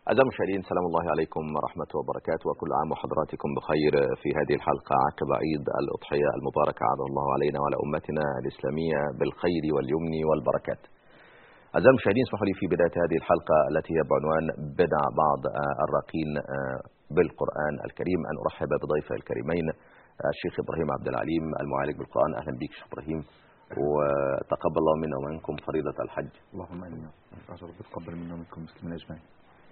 أعزائي المشاهدين سلام الله عليكم ورحمة وبركاته وكل عام وحضراتكم بخير في هذه الحلقة عقب عيد الأضحية المباركة عاد الله علينا وعلى أمتنا الإسلامية بالخير واليمن والبركات أعزائي المشاهدين اسمحوا لي في بداية هذه الحلقة التي هي بعنوان بدع بعض الراقين بالقرآن الكريم أن أرحب بضيفي الكريمين الشيخ إبراهيم عبد العليم المعالج بالقرآن أهلا بك شيخ إبراهيم وتقبل الله منا ومنكم فريضة الحج اللهم امين رب تقبل منا ومنكم المسلمين اجمعين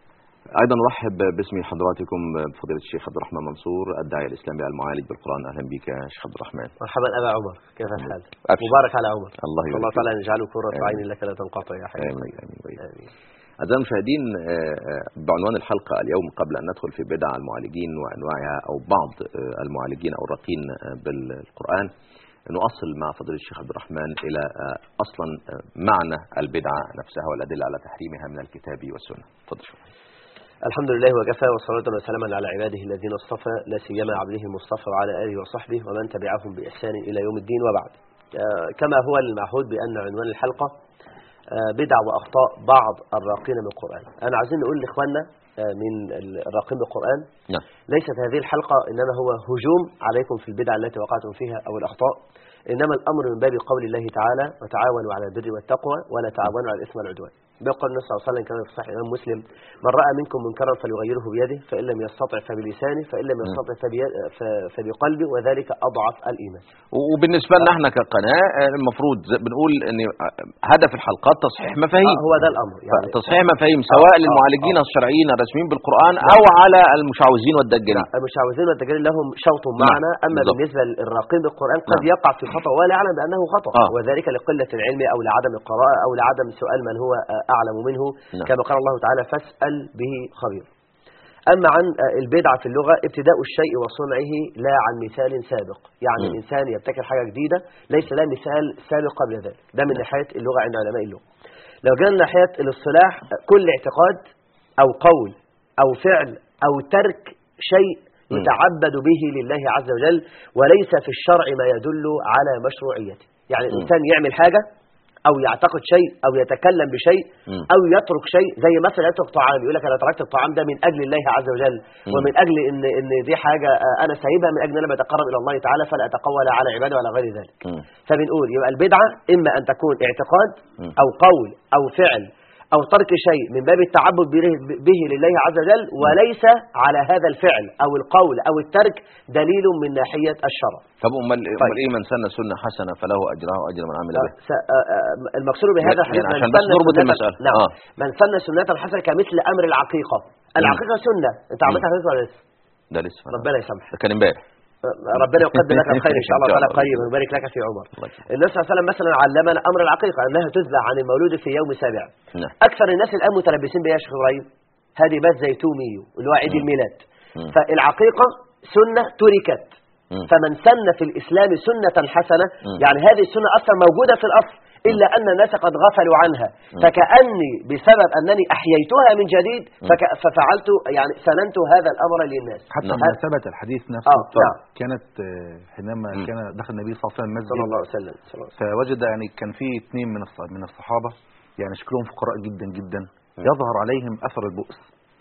ايضا نرحب باسم حضراتكم بفضيله الشيخ عبد الرحمن منصور الداعيه الاسلامي المعالج بالقران اهلا بك يا شيخ عبد الرحمن مرحبا ابا عمر كيف الحال أبشر. مبارك على عمر الله يبارك الله تعالى ان يجعله قرة آمين. عين لك لا تنقطع يا حبيبي امين امين وإياك. آمين. أعزائي المشاهدين آه، آه، بعنوان الحلقة اليوم قبل أن ندخل في بدع المعالجين وأنواعها أو بعض آه، المعالجين أو الراقين آه، بالقرآن نؤصل مع فضيلة الشيخ عبد الرحمن إلى آه، أصلا آه، معنى البدعة نفسها والأدلة على تحريمها من الكتاب والسنة تفضل شكرا الحمد لله وكفى وصلاة وسلاما على عباده الذين اصطفى لا سيما عبده المصطفى وعلى اله وصحبه ومن تبعهم باحسان الى يوم الدين وبعد آه، كما هو المعهود بان عنوان الحلقه آه، بدع واخطاء بعض الراقين من القران انا عايزين نقول لاخواننا آه، من الراقين بالقران نعم ليست هذه الحلقة إنما هو هجوم عليكم في البدع التي وقعتم فيها أو الأخطاء إنما الأمر من باب قول الله تعالى وتعاونوا على البر والتقوى ولا تعاونوا على الإثم والعدوان بيقول النبي صلى الله عليه وسلم كما في صحيح الإمام مسلم من رأى منكم منكرا فليغيره بيده فإن لم يستطع فبلسانه فإن لم يستطع فبي- ف- فبقلبه وذلك أضعف الإيمان وبالنسبة لنا احنا كقناة آه، المفروض زي- بنقول ان آه، هدف الحلقات تصحيح مفاهيم آه، هو ده الأمر يعني تصحيح مفاهيم سواء آه، للمعالجين آه. الشرعيين الرسميين بالقرآن او على المشعوذين والدجالين المشعوذين والتجارين لهم شوط معنا أما بالضبط. بالنسبة للراقين بالقرآن قد نعم. يقع في خطأ ولا يعلم بأنه خطأ آه. وذلك لقلة العلم أو لعدم القراءة أو لعدم سؤال من هو آه، أعلم منه نعم. كما قال الله تعالى فاسأل به خبير أما عن آه، البدعة في اللغة ابتداء الشيء وصنعه لا عن مثال سابق يعني مم. الإنسان يبتكر حاجة جديدة ليس له مثال سابق قبل ذلك ده من ناحية اللغة عند علماء اللغة لو جينا من ناحية الاصطلاح آه، كل اعتقاد أو قول أو فعل أو ترك شيء مم. يتعبد به لله عز وجل وليس في الشرع ما يدل على مشروعيته يعني مم. الإنسان يعمل حاجة أو يعتقد شيء أو يتكلم بشيء مم. أو يترك شيء زي مثلا يترك طعام يقول لك أنا تركت الطعام ده من أجل الله عز وجل مم. ومن أجل إن إن دي حاجة آه، أنا سايبها من أجل أن أنا بتقرب إلى الله تعالى فلا أتقوى لا على عباده ولا غير ذلك مم. فبنقول يبقى البدعة إما أن تكون اعتقاد مم. أو قول أو فعل أو ترك شيء من باب التعبد به- به لله عز وجل وليس على هذا الفعل أو القول أو الترك دليل من ناحية الشرع طب امال طيب. امال ايه من سن سنه حسنه فله اجرها واجر من عمل به س- آه، آه، المقصود بهذا يعني الحديث من عشان بس سن نربط سنة- المسألة. نعم آه. من سن سنة حسنة كمثل أمر العقيقة العقيقة سنة أنت عملتها حديث ولا لسه ده لسه ربنا يسامحك ده كان امبارح ربنا يقدر لك الخير ان شاء الله إن شاء تعالى الله. قريبا ويبارك لك في عمر الله يسلمك. النبي صلى الله عليه وسلم مثلا علمنا امر العقيقه انها تذبح عن المولود في يوم سابع نعم اكثر الناس الان متلبسين بها يا شيخ ابراهيم هذه بات زيتومي اللي هو عيد مم. الميلاد مم. فالعقيقه سنه تركت مم. فمن سن في الاسلام سنه حسنه مم. يعني هذه السنه اصلا موجوده في الاصل الا ان الناس قد غفلوا عنها فكاني بسبب انني احييتها من جديد فك ففعلت يعني سننت هذا الامر للناس حتى نعم. مناسبة الحديث نفسه آه، نعم. كانت آه، حينما مم. كان دخل النبي صلى الله عليه وسلم المسجد صلى الله عليه وسلم صلى الله عليه وسلم. فوجد يعني كان في اثنين من الص- من الصحابة يعني شكلهم فقراء جدا جدا يظهر عليهم أثر البؤس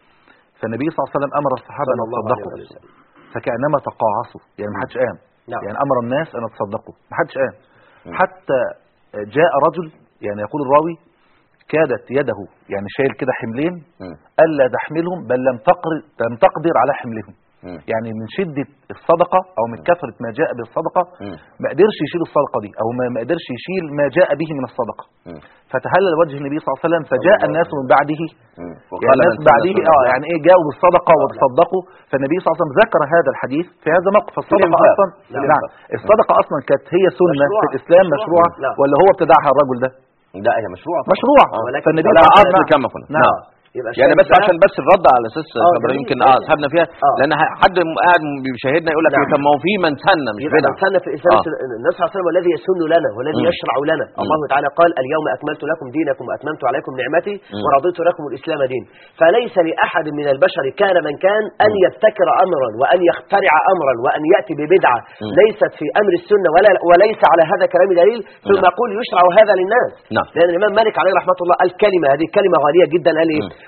فالنبي صلى الله عليه وسلم أمر الصحابة صلى أن الله عليه يتصدقوا وسلم. فكأنما تقاعصوا يعني ما حدش قام نعم. يعني أمر الناس أن يتصدقوا ما حدش قام مم. حتى جاء رجل يعني يقول الراوي كادت يده يعني شايل كده حملين مم. ألا تحملهم بل لم تقر لم تقدر على حملهم مم. يعني من شدة الصدقة أو من كثرة ما جاء بالصدقة مم. ما قدرش يشيل الصدقة دي أو ما ما قدرش يشيل ما جاء به من الصدقة مم. فتهلل وجه النبي صلى الله عليه وسلم فجاء الله الناس من بعده مم. يعني وقال الناس من سن بعده سنة اه يعني ايه جاءوا بالصدقة وتصدقوا فالنبي صلى الله عليه وسلم ذكر هذا الحديث في هذا الموقف الصدقة الإنفاق. أصلا نعم. نعم الصدقة أصلا كانت هي سنة مشروعة. في الإسلام مشروعة. مشروعة نعم. ولا هو ابتدعها الرجل ده لا هي مشروعه طبعا. مشروع آه. ولكن فالنبي لا صلى الله عليه اصل وسلم كما قلنا نعم يبقى يعني الشاهد بس بقى- عشان بس الرد على اساس آه، خبر جميل. يمكن اه سحبنا فيها آه. لان حد قاعد بيشاهدنا يقول لك نعم. طب ما هو في من سن مش يبقى بدعه من سن في الاسلام آه. سنة- النبي صلى الله عليه وسلم الذي يسن لنا والذي مم. يشرع لنا مم. الله تعالى قال اليوم اكملت لكم دينكم واتممت عليكم نعمتي مم. ورضيت لكم الاسلام دين فليس لاحد من البشر كان من كان ان مم. يبتكر امرا وان يخترع امرا وان ياتي ببدعه مم. ليست في امر السنه ولا وليس على هذا كلام دليل ثم نعم. يقول يشرع هذا للناس نعم. لان الامام مالك عليه رحمه الله قال كلمه هذه كلمه غاليه جدا قال ايه مم.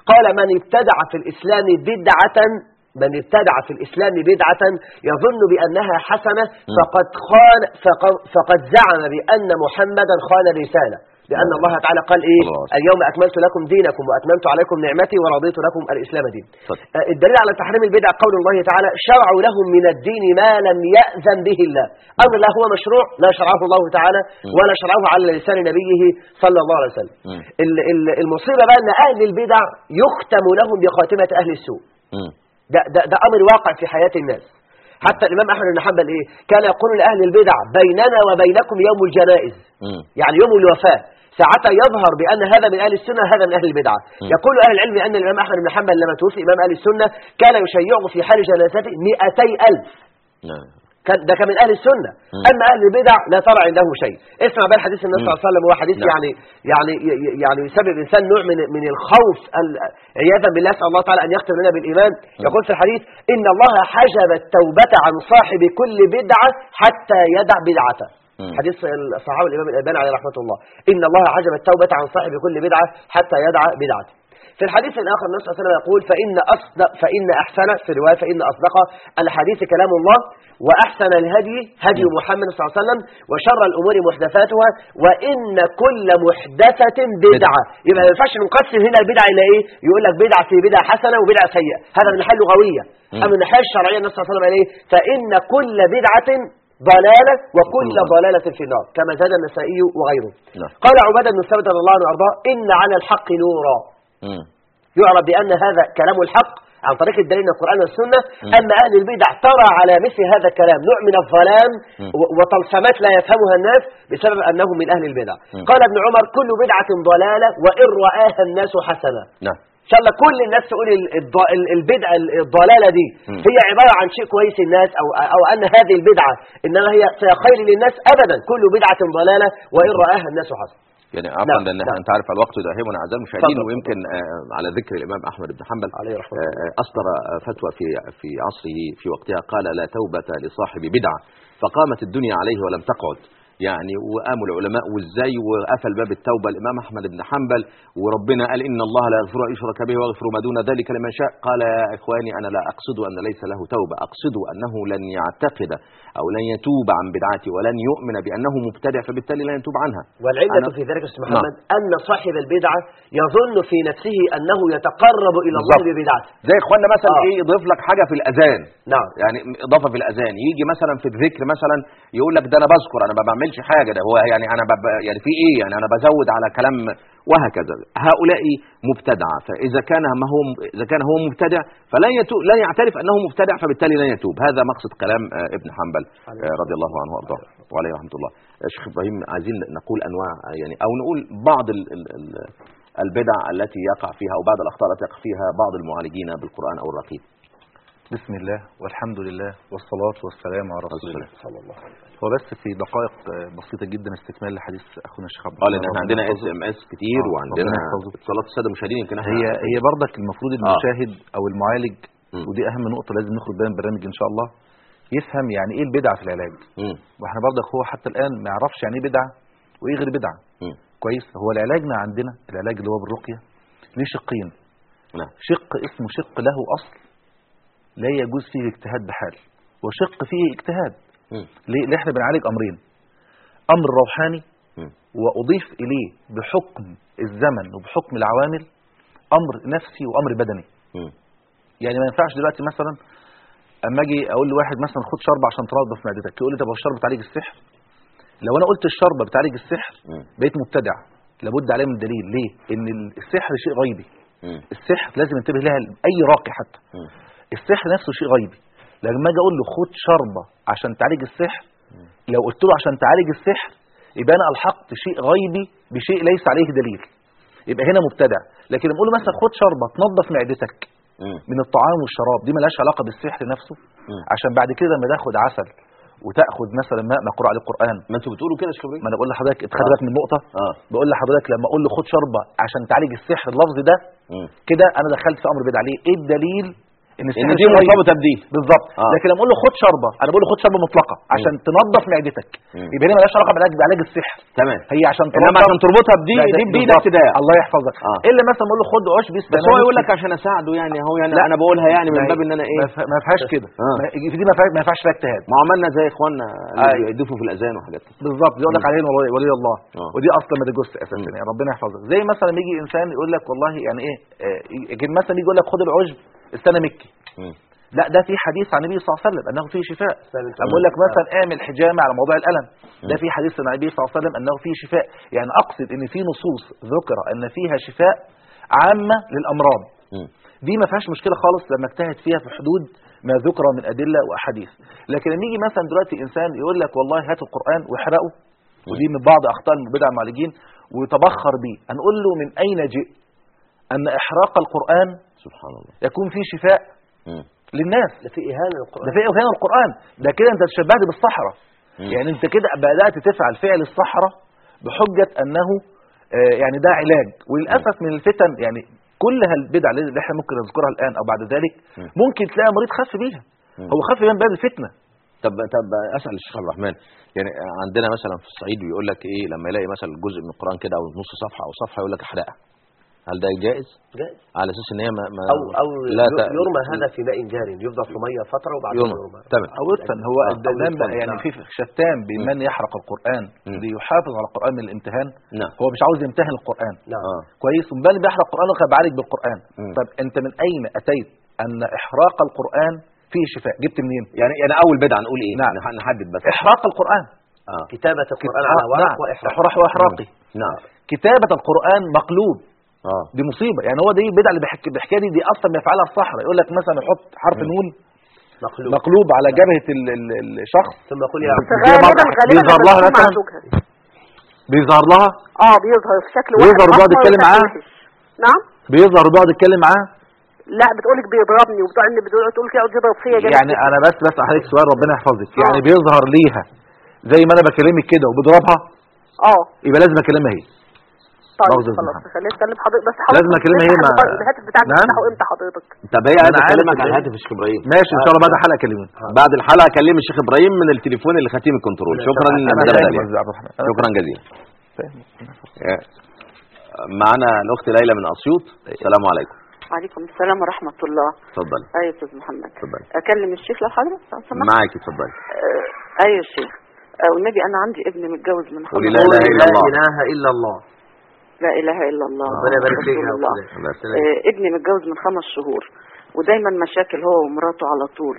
قال من ابتدع في الإسلام بدعة من ابتدع في الإسلام بدعة يظن بأنها حسنة فقد خان فقد, فقد زعم بأن محمدا خان الرسالة لأن الله تعالى قال إيه خلاص. اليوم أكملت لكم دينكم وأتممت عليكم نعمتي ورضيت لكم الإسلام دين اتفضل. آه، الدليل على تحريم البدع قول الله تعالى شرعوا لهم من الدين ما لم يأذن به الله أمر لا هو مشروع لا شرعه الله تعالى ولا شرعه على لسان نبيه صلى الله عليه وسلم مم. ال- ال- المصيبة بقى أن أهل البدع يختم لهم بخاتمة أهل السوء مم. ده, ده, ده أمر واقع في حياة الناس حتى الإمام أحمد بن حنبل إيه كان يقول لأهل البدع بيننا وبينكم يوم الجنائز مم. يعني يوم الوفاة ساعتها يظهر بأن هذا من أهل السنة هذا من أهل البدعة يقول أهل العلم أن الإمام أحمد بن حنبل لما توفي إمام أهل السنة كان يشيعه في حال جنازته 200 ألف نعم. كان ده كان من أهل السنة أما أهل البدع لا ترى عنده شيء اسمع بقى الحديث النبي صلى الله عليه وسلم هو حديث نعم. يعني يعني يعني يسبب الإنسان نوع من من الخوف ال- عياذا بالله أسأل الله تعالى أن يختم لنا بالإيمان يقول في الحديث إن الله حجب التوبة عن صاحب كل بدعة حتى يدع بدعته مم. حديث الصحابي الإمام الألباني عليه رحمة الله إن الله حجب التوبة عن صاحب كل بدعة حتى يدع بدعته في الحديث الآخر النبي صلى الله عليه وسلم يقول فإن أصدق فإن أحسن في رواية فإن أصدق الحديث كلام الله وأحسن الهدي هدي محمد صلى الله عليه وسلم وشر الأمور محدثاتها وإن كل محدثة بدعة يبقى ما ينفعش نقسم هنا البدعة إلى إيه يقول لك بدعة في بدعة حسنة وبدعة سيئة هذا من الناحية اللغوية أما من الناحية الشرعية النبي صلى الله عليه وسلم قال إيه فإن كل بدعة ضلالة وكل الله. ضلالة في النار كما زاد النسائي وغيره نعم. قال عبادة بن ثابت رضي الله عنه وأرضاه إن على الحق نورا مم. يعرف بأن هذا كلام الحق عن طريق الدليل من القرآن والسنة أما أهل البدع ترى على مثل هذا الكلام نوع من الظلام و- وطلسمات لا يفهمها الناس بسبب أنهم من أهل البدع قال ابن عمر كل بدعة ضلالة وإن رآها الناس حسنة نعم إن شاء الله كل الناس تقول ال- الض- ال- البدعة ال- الضلالة دي مم. هي عبارة عن شيء كويس الناس أو, أو أن هذه البدعة إنما هي فيها خير للناس أبدا كل بدعة ضلالة وإن رآها الناس حسنة يعني عفوا نعم، لان نعم. انت عارف الوقت يداهمنا اعزائي المشاهدين تفضل، ويمكن آه، على ذكر الامام احمد بن حنبل عليه رحمة الله. آه، اصدر آه، فتوى في في عصره في وقتها قال لا توبه لصاحب بدعه فقامت الدنيا عليه ولم تقعد يعني وقاموا العلماء وازاي وقفل باب التوبه الامام احمد بن حنبل وربنا قال ان الله لا يغفر ان يشرك به ويغفر ما دون ذلك لمن شاء قال يا اخواني انا لا اقصد ان ليس له توبه اقصد انه لن يعتقد او لن يتوب عن بدعته ولن يؤمن بانه مبتدع فبالتالي لا يتوب عنها والعلة أنا- في ذلك يا أستاذ محمد أن صاحب البدعة يظن في نفسه أنه يتقرب إلى الله بالظبط. ببدعته زي اخواننا مثلا آه. ايه يضيف لك حاجه في الاذان نعم يعني اضافه في الاذان يجي مثلا في الذكر مثلا يقول لك ده انا بذكر انا ما بعملش حاجه ده هو يعني انا بب يعني في ايه يعني انا بزود على كلام وهكذا هؤلاء مبتدعه فاذا كان ما هو اذا كان هو مبتدع فلن يتوب لن يعترف انه مبتدع فبالتالي لن يتوب هذا مقصد كلام آه، ابن حنبل آه، رضي الله عنه وارضاه وعليه رحمه الله آه، شيخ ابراهيم عايزين نقول انواع آه، يعني او نقول بعض ال ال ال البدع التي يقع فيها او بعض الاخطاء التي يقع فيها بعض المعالجين بالقران او الرقيق بسم الله والحمد لله والصلاة والسلام على رسول الله صلى الله عليه وسلم هو بس في دقائق آه، بسيطة جدا استكمال لحديث أخونا الشيخ عبد قال الرحمن ان احنا ربنا عندنا اس يحفظه. ام اس كتير آه، وعندنا ربنا يحفظه. اتصالات الساده المشاهدين يمكن احنا هي هي برضك المفروض المشاهد أو المعالج مم. ودي أهم نقطة لازم نخرج بيها من البرنامج إن شاء الله يفهم يعني إيه البدعة في العلاج مم. واحنا برضك هو حتى الآن ما يعرفش يعني إيه بدعة وإيه غير بدعة مم. كويس هو العلاجنا عندنا العلاج اللي هو بالرقية ليه شقين نعم شق اسمه شق له أصل لا يجوز فيه الاجتهاد بحال وشق فيه اجتهاد مم. ليه ليه احنا بنعالج أمرين أمر روحاني مم. وأضيف إليه بحكم الزمن وبحكم العوامل أمر نفسي وأمر بدني مم. يعني ما ينفعش دلوقتي مثلا اما اجي اقول لواحد مثلا خد شربة عشان تنظف معدتك يقول لي طب هو الشرب بتعالج السحر لو انا قلت الشربة بتعالج السحر مم. بقيت مبتدع لابد عليه من دليل ليه ان السحر شيء غيبي مم. السحر لازم ينتبه لها اي راقي حتى مم. السحر نفسه شيء غيبي لما اجي اقول له خد شربة عشان تعالج السحر لو قلت له عشان تعالج السحر يبقى انا الحقت شيء غيبي بشيء ليس عليه دليل يبقى هنا مبتدع لكن لما اقول له مثلا خد شربة تنظف معدتك مم. من الطعام والشراب دي ملهاش علاقه بالسحر نفسه مم. عشان بعد كده لما تاخد عسل وتاخد مثلا ماء مقروء عليه القران ما انتوا بتقولوا كده يا شيخ ابراهيم ما انا بقول لحضرتك خد آه. بالك من النقطه اه بقول لحضرتك لما اقول له خد شربه عشان تعالج السحر اللفظ ده مم. كده انا دخلت في امر بدعه ليه ايه الدليل ان ان السحر دي شيء غيبي. مرتبطه بدي بالظبط آه. لكن لما اقول له خد شربه انا بقول له خد شربه مطلقه عشان تنظف معدتك مم. يبقى هنا مالهاش علاقه بعلاج بعلاج السحر تمام هي عشان انما تنظف عشان تربطها بدي لا، ده دي بايدك بالظبط. ابتداء الله يحفظك آه. الا مثلا اقول له خد عشب بس هو يقول لك عشان اساعده يعني هو يعني انا بقولها يعني من باب ان انا ايه ما فيهاش كده آه. ما- في دي ما فيهاش- ما ينفعش فيها اجتهاد ما عملنا زي اخواننا أي. اللي بيضيفوا في الاذان وحاجات كده. بالظبط يقول لك مم. عليه ولي, ولي الله آه. ودي اصلا ما تجوز اساسا مم. يعني ربنا يحفظك زي مثلا لما يجي انسان يقول لك والله يعني ايه آه، يجي مثلا يجي يقول لك خد العشب استنى مكي مم. لا ده في حديث عن النبي صلى الله عليه وسلم انه فيه شفاء فعلا. أما اقول لك مثلا اعمل حجامه على موضوع الالم ده في حديث عن النبي صلى الله عليه وسلم انه فيه شفاء يعني اقصد ان في نصوص ذكر ان فيها شفاء عامه للامراض مم. دي ما فيهاش مشكله خالص لما اجتهد فيها في حدود ما ذكر من ادله واحاديث لكن لما يجي مثلا دلوقتي انسان يقول لك والله هات القران واحرقه ودي من بعض اخطاء البدع المعالجين وتبخر بيه هنقول له من اين جئت ان احراق القران سبحان الله يكون فيه شفاء مم. للناس ده في اهانه للقران ده في هنا القرآن ده كده انت تشبهت بالصحراء مم. يعني انت كده بدأت تفعل فعل الصحراء بحجة انه آه، يعني ده علاج وللأسف من الفتن يعني كل هالبدع اللي احنا ممكن نذكرها الآن أو بعد ذلك مم. ممكن تلاقي مريض خف بيها مم. هو خف بيها من باب الفتنة طب طب اسال الشيخ عبد الرحمن يعني عندنا مثلا في الصعيد بيقول لك ايه لما يلاقي مثلا جزء من القران كده او نص صفحه او صفحه يقول لك احرقها هل ده جائز جائز على اساس ان هي ما, ما او او لا ي- ت- يرمى هذا في ماء جاري يفضل في ميه فتره وبعدين يرمى يرمى تمام أو يدفن هو آه. الدلال أو بقى يدفن، يعني نعم. في شتان بين من يحرق القرآن مم. ليحافظ على القرآن من الامتهان نعم هو مش عاوز يمتهن القرآن نعم اه كويس ومن بيحرق القرآن وكان بعالج بالقرآن مم. طب انت من اين اتيت ان احراق القرآن فيه شفاء جبت منين يعني يعني اول بدعه نقول ايه نعم. نح- نحدد بس احراق القرآن اه كتابه القران آه، على ورق نعم. واحراق احراق واحراقي نعم كتابة القرآن مقلوب اه دي مصيبة يعني هو دي البدع اللي بيحكي بيحكيها دي دي اصلا بيفعلها الصحراء يقول لك مثلا يحط حرف مم. نون مقلوب مقلوب على جبهة ال- ال- الشخص ثم يقول يا بس عبد غالباً- غالبا غالبا بيظهر لها لما تكون مثلاً؟ مع زوجها بيظهر لها اه بيظهر في شكل واحد ويظهر وبيقعد أسمر يتكلم وشكل معاه؟ وحش. نعم بيظهر وبيقعد يتكلم معاه لا بتقولك بيضربني وبتوع ان بتقول تقول كده يقعد يضرب فيا جامد يعني جدا. انا بس بس عليك سؤال ربنا يحفظك آه. يعني بيظهر ليها زي ما انا بكلمك كده وبضربها اه يبقى لازم اكلمها هي طيب برضه خلاص اسمها. خليني اتكلم حضرتك بس لازم أكلمها هي مع- الهاتف بتاعك نعم؟ بتفتحه امتى حضرتك طب هي أنا عايزه عارف اكلمك إن على هي- الهاتف يا شيخ ابراهيم ماشي ان شاء الله بعد الحلقه اكلمك بعد الحلقه اكلم الشيخ ابراهيم من التليفون اللي ختيم الكنترول شكرا انا مدام فاهم داليا قصدي يا عبد الرحمن. أنا شكرا جزيلا فاهم. آه، معانا الاخت ليلى من اسيوط السلام عليكم وعليكم السلام ورحمة الله اتفضلي ايوه يا استاذ محمد اتفضلي اكلم الشيخ لو حضرتك لو سمحت معاكي اتفضلي آه، ايوه يا شيخ آه، والنبي انا عندي ابن متجوز من قولي خمس لا إله قولي إلا لا الله. اله الا الله لا اله الا الله ربنا يبارك فيك رسول يا الله أخت الله يسلمك. آه، ابني متجوز من خمس شهور ودايما مشاكل هو ومراته على طول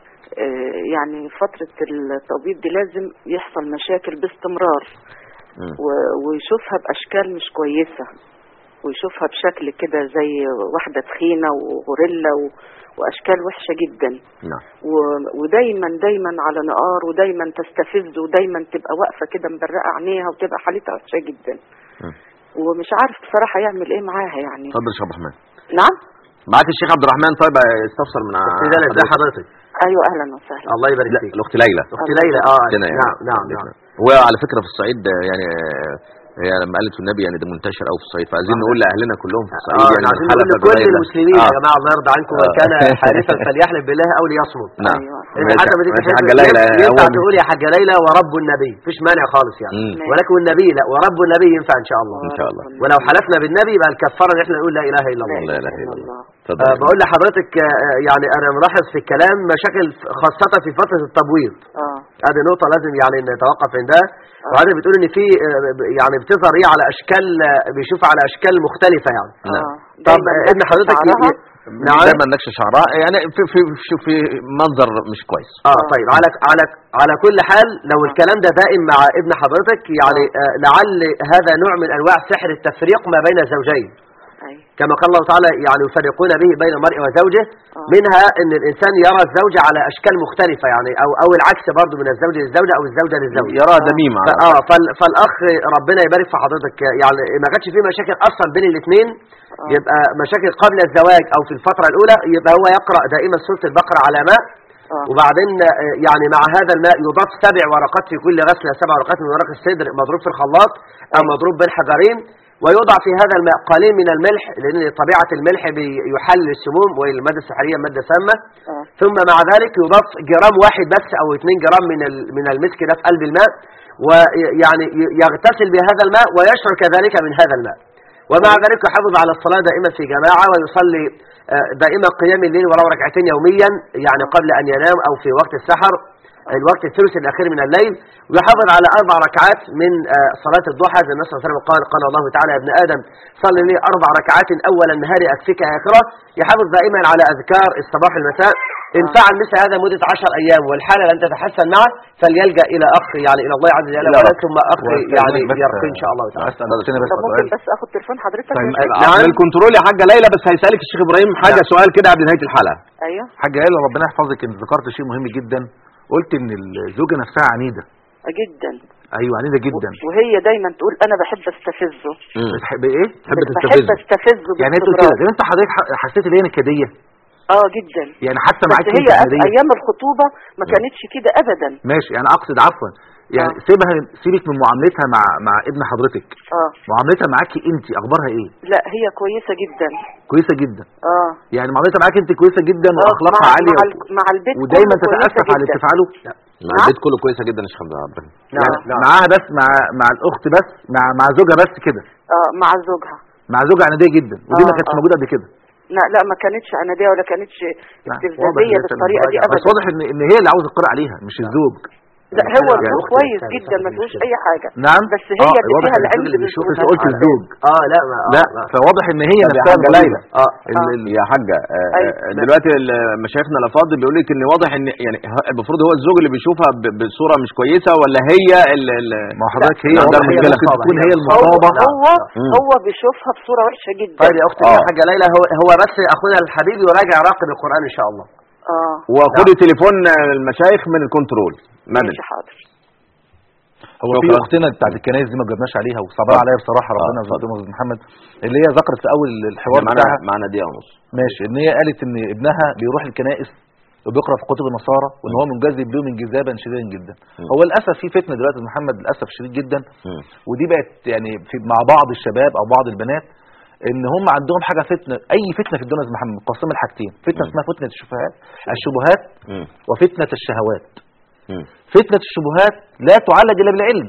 آه، يعني فترة التوبيض دي لازم يحصل مشاكل باستمرار مم. و- ويشوفها بأشكال مش كويسة ويشوفها بشكل كده زي واحدة تخينة وغوريلا و- وأشكال وحشة جدا نعم و- ودايما دايما على نقار ودايما تستفز ودايما تبقى واقفة كده مبرقة عينيها وتبقى حالتها وحشة جدا مم. ومش عارف بصراحة يعمل ايه معاها يعني اتفضل يا شيخ عبد الرحمن نعم معاك الشيخ عبد الرحمن طيب استفسر من اختي ليلى ازي حضرتك ايوه اهلا وسهلا الله يبارك لا فيك الاخت ليلى اختي ليلى اه عندنا يعني. نعم نعم نعم هو على فكره في الصعيد آه، يعني آه، هي لما قالت النبي يعني ده منتشر قوي في الصعيد فعايزين نقول لاهلنا كلهم في الصعيد اه يعني عايزين من نقول حلقة لكل بليلة. المسلمين آه. يا جماعه الله يرضى عنكم من آه. كان حالفا فليحلف بالله او ليصمت نعم أيوة. إن ماشي- حتى ما تيجي ماشي تحس- حاجه ليلى ينفع أول- تقول يا حاجه ليلى ورب النبي مفيش مانع خالص يعني مم. ولكن النبي لا ورب النبي ينفع ان شاء الله إن شاء الله. ولو حلفنا بالنبي يبقى الكفاره ان احنا نقول لا اله الا الله لا اله الا الله آه اتفضل بقول لحضرتك آه، يعني انا ملاحظ في الكلام مشاكل خاصه في فتره التبويض اه هذه نقطة لازم يعني نتوقف عندها وهذا بتقول ان في آه، يعني بتظهر ايه على اشكال آه، بيشوف على اشكال مختلفة يعني نعم. اه طب دايماً آه، ابن نفس حضرتك شعرها. ي- نعم دايما نكش شعراء يعني في في في, في منظر مش كويس اه طيب على على على كل حال لو الكلام ده دائم مع ابن حضرتك يعني آه لعل هذا نوع من انواع سحر التفريق ما بين الزوجين أيوة. كما قال الله تعالى يعني يفرقون به بين المرء وزوجه آه. منها ان الانسان يرى الزوجة على اشكال مختلفة يعني او او العكس برضه من الزوج للزوجة او الزوجة للزوج يراها دميمة على اه فال فالاخ ربنا يبارك في حضرتك يعني ما كانش فيه مشاكل اصلا بين الاثنين يبقى مشاكل قبل الزواج او في الفترة الاولى يبقى هو يقرأ دائما سورة البقرة على ماء آه. وبعدين آه، يعني مع هذا الماء يضاف سبع ورقات في كل غسلة سبع ورقات من ورق السدر مضروب في الخلاط او مضروب بين حجرين ويوضع في هذا الماء قليل من الملح لأن طبيعة الملح بيحلل السموم والمادة السحرية مادة سامة آه. ثم مع ذلك يضاف جرام واحد بس أو 2 جرام من ال- من المسك ده في قلب الماء ويعني ي- يغتسل بهذا الماء ويشعر كذلك من هذا الماء ومع ذلك يحافظ على الصلاة دائما في جماعة ويصلي آه، دائما قيام الليل ولو ركعتين يوميا يعني قبل أن ينام أو في وقت السحر الوقت الثلث الأخير من الليل ويحافظ على أربع ركعات من آه، صلاة الضحى زي النبي صلى الله عليه وسلم قال قال الله تعالى يا ابن آدم صل لي أربع ركعات أول النهار أكفيك آخرة يحافظ دائما على أذكار الصباح والمساء إن فعل مثل هذا مدة عشر أيام والحالة لن تتحسن معه فليلجأ إلى أخ يعني إلى الله عز وجل إلى ولا أخ. ثم أخ يعني بس- يرقي إن شاء الله تعالى أسأل أختنا بس طب ممكن سؤال بس اخد تليفون حضرتك طيب يا شيخ؟ نعم. من الكنترول يا حاجه ليلى بس هيسالك الشيخ ابراهيم حاجه سؤال كده قبل نهايه الحلقه ايوه حاجة ليلى ربنا يحفظك انت ذكرت شيء مهم جدا قلت ان الزوجة نفسها عنيدة جدا ايوه عنيدة جدا وهي دايما تقول انا بحب استفزه بتحب ايه تحب بحب تستفزه استفزه يعني انت باستمرار. كده انت حضرتك ح- حسيت ان هي نكدية اه جدا يعني حتى بس معاك هي انت أ- عنيدية ايام الخطوبه ما كانتش كده ابدا ماشي انا اقصد عفوا يعني آه. سيبها سيبك من معاملتها مع مع ابن حضرتك اه معاملتها معاكي انت اخبارها ايه لا هي كويسه جدا كويسة جدا اه يعني معاملتها معاك انت كويسة جدا آه، واخلاقها مع عالية مع, ال- مع البيت ودايما كله كويسة تتاسف على اللي جدا. بتفعله مع البيت كله كويسه جدا يا شيخ عبد الرحمن نعم نعم معاها بس مع مع الاخت بس مع مع زوجها بس كده اه مع زوجها مع زوجها عنادية جدا ودي ما آه، كانتش آه. موجودة قبل كده لا لا ما كانتش عناديه ولا كانتش لا، واضح استفزازيه إن هي بالطريقه دي بس ابدا واضح ان ان هي اللي عاوز القراءة عليها مش الزوج لا هو يعني الزوج أختي كويس بتعمل جدا صح ما فيهوش المشكلة. اي حاجه نعم بس هي آه، اللي واضح فيها إن العند الزوج اللي بيشوف- بالزوج. انت قلت الزوج اه لا ما آه لا لا. فواضح ان هي طب يا نفسها حاجة مريضة. ليلى. اه ال- ال- يا حاجه آه، أيوة. آه، دلوقتي ال- مشايخنا الافاضل بيقول لك ان واضح ان يعني ه- المفروض هو الزوج اللي بيشوفها ب- بصوره مش كويسه ولا هي ال- ال- ما هو حضرتك هي لا، واضح ده هي مشكلة. ممكن تكون هي هو المصابة هو مم. هو بيشوفها بصوره وحشه جدا طيب يا اختي آه. يا حاجه ليلى هو هو بس اخونا الحبيب يراجع راقب القران ان شاء الله اه وخدي تليفون المشايخ من الكنترول مدن ماشي حاضر هو في شكراً. اختنا بتاعت الكنائس دي ما جبناش عليها وصبرها آه. عليها بصراحة ربنا آه، يرزقنا استاذ محمد اللي هي ذكرت في اول الحوار معنا بتاعها معنا دقيقه ونص ماشي ان هي قالت ان ابنها بيروح الكنائس وبيقرا في كتب النصارى وان هو منجذب بيهم انجذابا شديدا جدا مم. هو للاسف في فتنه دلوقتي يا محمد للاسف شديد جدا مم. ودي بقت يعني في مع بعض الشباب او بعض البنات ان هم عندهم حاجه فتنه اي فتنه في الدنيا يا أستاذ محمد مقسمه لحاجتين فتنه مم. اسمها فتنه الشبهات الشبهات مم. وفتنه الشهوات مم. فتنه الشبهات لا تعالج الا بالعلم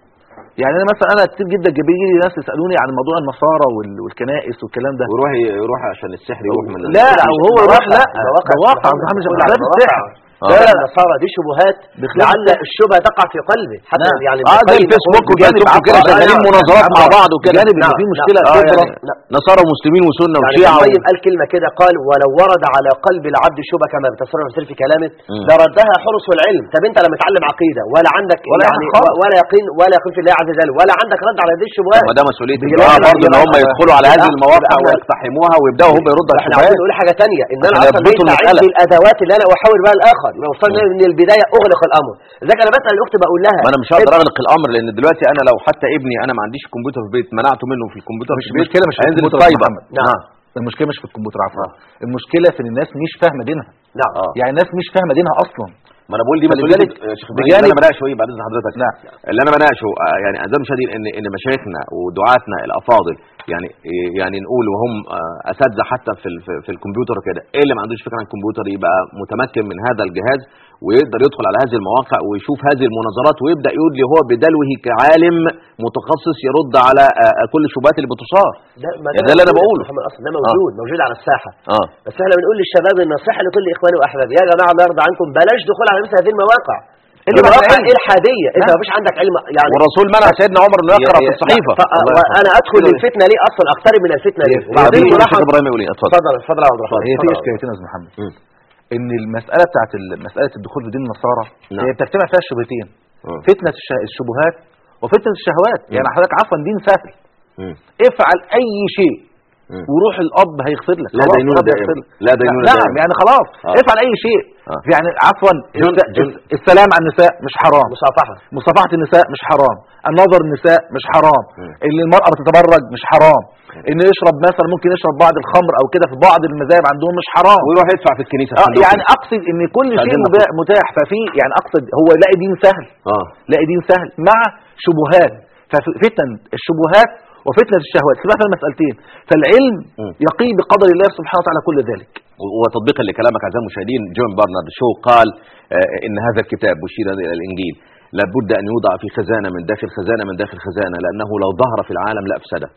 يعني انا مثلا انا كتير جدا بيجي لي ناس يسالوني عن موضوع النصارى وال- والكنائس والكلام ده ويروح يروح عشان السحر يروح من لا او هو يروح لا مواقع ده واقع عبد الحميد بقول شباب على ده مواقع. السحر آه. لا لا النصارى دي شبهات بخلاف لعل السحر. الشبهه تقع في قلبه حتى نعم. يعني اه زي القيم الفيسبوك يقول وجانب بجانب كده عقل. شغالين نعم. مناظرات مع نعم. بعض وكده بجانب ان نعم. في نعم. مشكله آه كبرى يعني نصارى ومسلمين وسنه يعني وشيعه القيم قال كلمة كده قال ولو ورد على قلب العبد شبهة كما بتصرف المثل في كلامه مم. لردها حرص العلم طب انت لما تعلم عقيدة ولا عندك ولا يعني يقين خالص. ولا يقين ولا يقين في الله عز وجل ولا عندك رد على هذه طب الشبهات ما ده مسؤوليه بيجي الجماعه لنا- برضه ان بيجي هم لنا- يدخلوا على هذه لا، المواقع احنا- ويقتحموها ويبداوا هم يردوا على احنا عاوزين الشبهات نقول حاجة تانية ان انا عشان اصلا يثبتوا ليس المسألة. عندي الادوات اللي انا احاول بها الاخر يبقى وصلنا من البداية اغلق الامر لذلك انا بسأل الاخت بقول لها ما انا مش هقدر اغلق الامر لان دلوقتي انا لو حتى ابني انا ما عنديش كمبيوتر في البيت منعته منه في الكمبيوتر مش في البيت المشكله مش في هينزل الكمبيوتر يا السايبر محمد نعم. المشكله مش في الكمبيوتر عفوا المشكله في ان الناس مش فاهمه دينها نعم اه يعني الناس مش فاهمه دينها اصلا ما انا بقول دي مسؤوليه فلذلك يا شيخ إبراهيم، اللي بجانب- انا بناقشه ايه بعد اذن حضرتك نعم. اللي انا بناقشه آه، يعني اعزائي المشاهدين ان ان مشايخنا ودعاتنا الافاضل يعني يعني نقول وهم آه، اساتذه حتى في ال- في- في الكمبيوتر كده ايه اللي ما عندوش فكره عن الكمبيوتر يبقى متمكن من هذا الجهاز ويقدر يدخل على هذه المواقع ويشوف هذه المناظرات ويبدا يقول لي هو بدلوه كعالم متخصص يرد على آه، آه، كل الشبهات اللي بتثار ده ما يعني ده اللي أنا موجود بقوله. يا محمد اصلا ده موجود موجود على الساحة اه بس احنا بنقول للشباب النصيحة لكل اخواني واحبابي يا جماعة ما يرضى عنكم بلاش دخول على مثل هذه المواقع اللي بعد المواقع العلم. الحادية انت نعم. ما فيش عندك علم يعني والرسول منع سيدنا عمر انه يقرا في لا، الصحيفه ف- وانا ادخل للفتنه ليه اصلا اقترب من الفتنه ليه وبعدين وبعدين الشيخ صراحه ابراهيم يقول ايه اتفضل اتفضل اتفضل يا عبد الرحمن هي في اتفضل. اشكاليتين يا استاذ محمد مم. ان المساله بتاعت ال- مساله الدخول في دين النصارى نعم. هي بتجتمع فيها الشبهتين مم. فتنه الش- الشبهات وفتنه الشهوات يعني حضرتك عفوا دين سهل مم. افعل اي شيء مم. وروح الاب هيغفر لك لا خلاص دينونة الرب دائمة. يغفر لك. لا دينونة نعم دائمة. يعني خلاص آه. افعل اي شيء آه. يعني عفوا جن- الس- جن- السلام على النساء مش حرام مصافحه مصافحه النساء مش حرام النظر النساء مش حرام مم. اللي المرأة بتتبرج مش حرام انه يشرب مثلا ممكن يشرب بعض الخمر او كده في بعض المذاهب عندهم مش حرام ويروح يدفع في الكنيسه اه صندوق يعني كده. اقصد ان كل شيء عايزين مبا- متاح ففي يعني اقصد هو لاقي دين سهل اه لاقي دين سهل مع شبهات ففتن الشبهات وفتنه الشهوات سمعت المسالتين فالعلم مم. يقي بقدر الله سبحانه وتعالى كل ذلك وتطبيقا لكلامك اعزائي المشاهدين جون برنارد شو قال آه، ان هذا الكتاب مشير الى الانجيل لابد ان يوضع في خزانه من داخل خزانه من داخل خزانه لانه لو ظهر في العالم لافسده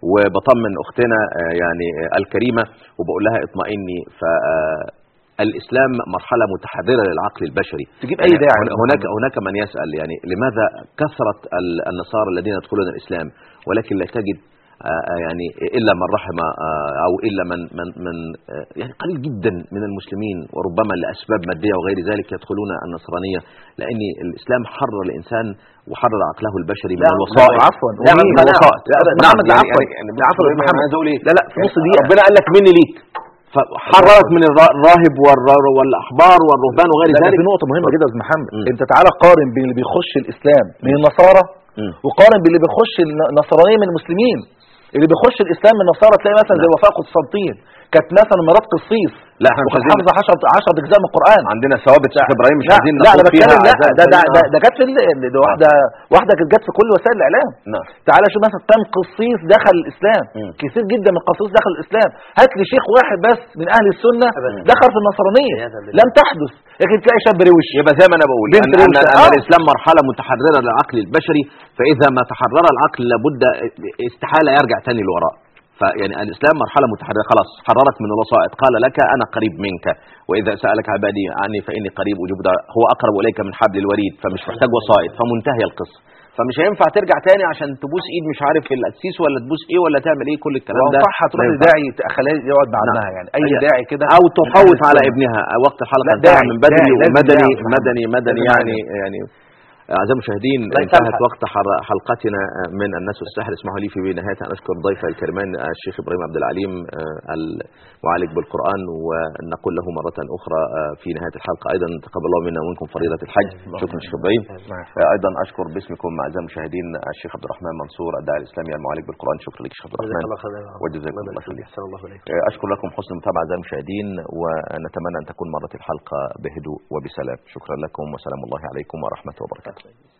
وبطمن اختنا آه، يعني آه، الكريمه وبقول لها اطمئني ف آه، الاسلام مرحله متحرره للعقل البشري تجيب اي داعي هن- هناك هناك من يسال يعني لماذا كثرت ال- النصارى الذين يدخلون الاسلام ولكن لا تجد آه، آه، يعني الا من رحم آه، او الا من من من آه، يعني قليل جدا من المسلمين وربما لاسباب ماديه وغير ذلك يدخلون النصرانيه لان الاسلام حرر الانسان وحرر عقله البشري من لا، الوسائط عفوا لا ومين؟ من الوسائط لا، لا، نعم محمد، يعني عفوا. يعني لا، عفوا، أنا محمد. عايز اقول ايه لا لا في نص دقيقه ربنا قال لك مني ليك فحررك من الرا- الراهب والر- والاحبار والرهبان وغير لا، لا، ذلك في نقطة مهمة جدا يا أستاذ محمد مم. أنت تعالى قارن بين اللي بيخش الإسلام من النصارى مم. وقارن باللي بيخش النصرانية من المسلمين اللي بيخش الإسلام من النصارى تلاقي مثلا زي نعم. وفاء قسطنطين كانت مثلا مرات قسيس لا احنا مش وكانت عايزين حافظة 10 10 أجزاء من القرآن عندنا ثوابت شيخ ابراهيم مش لا عايزين لا انا نخوض فيها بتكلم لا أعزائي ده ده المشاهدين. ده, ده جت في ال- ده واحده واحده كانت جت في كل وسائل الاعلام نعم تعالى شوف مثلا كم قسيس دخل الاسلام مم. كثير جدا من القسيس دخل الاسلام هات لي شيخ واحد بس من اهل السنه أبدا. دخل في النصرانيه عياذا بالله. لم تحدث لكن تلاقي شاب روش يبقى زي ما انا بقول بنت ان, أن, روشة. أن آه. الاسلام مرحله متحرره للعقل البشري فاذا ما تحرر العقل لابد استحاله يرجع تاني لوراء فيعني الاسلام مرحله متحرره خلاص حررك من الوسائط قال لك انا قريب منك واذا سالك عبادي عني فاني قريب اجيب ده هو اقرب اليك من حبل الوريد فمش محتاج وسائط فمنتهي القصه فمش هينفع ترجع تاني عشان تبوس ايد مش عارف القسيس ولا تبوس ايه ولا تعمل ايه كل الكلام ده وصح تروح ما ينفعش. لداعي خليه يقعد مع نعم. ابنها يعني اي أي- داعي كده او من أهل تحوط على السنة. ابنها وقت الحلقه لا، انتهى داعي، من بدري داعي، لازم ومدني داعي يا محمد. مدني مدني لازم يعني يعني أعزائي المشاهدين الله انتهت يسامحك. وقت حر- حلقتنا من الناس والسحر اسمحوا لي في نهاية أن أشكر ضيف الكريمان الشيخ إبراهيم عبد العليم آه، المعالج بالقرآن ونقول له مرة أخرى آه، في نهاية الحلقة أيضا تقبل الله منا ومنكم فريضة الحج شكرا شيخ إبراهيم آه، أيضا أشكر باسمكم أعزائي المشاهدين الشيخ عبد الرحمن منصور الداعي الإسلامي المعالج بالقرآن شكرا لك شيخ عبد جزاك الرحمن الله خيرا وجزاكم الله خير. احسن الله اليك آه، أشكر لكم حسن المتابعة أعزائي المشاهدين ونتمنى أن تكون مرت الحلقة بهدوء وبسلام شكرا لكم وسلام الله عليكم ورحمة وبركاته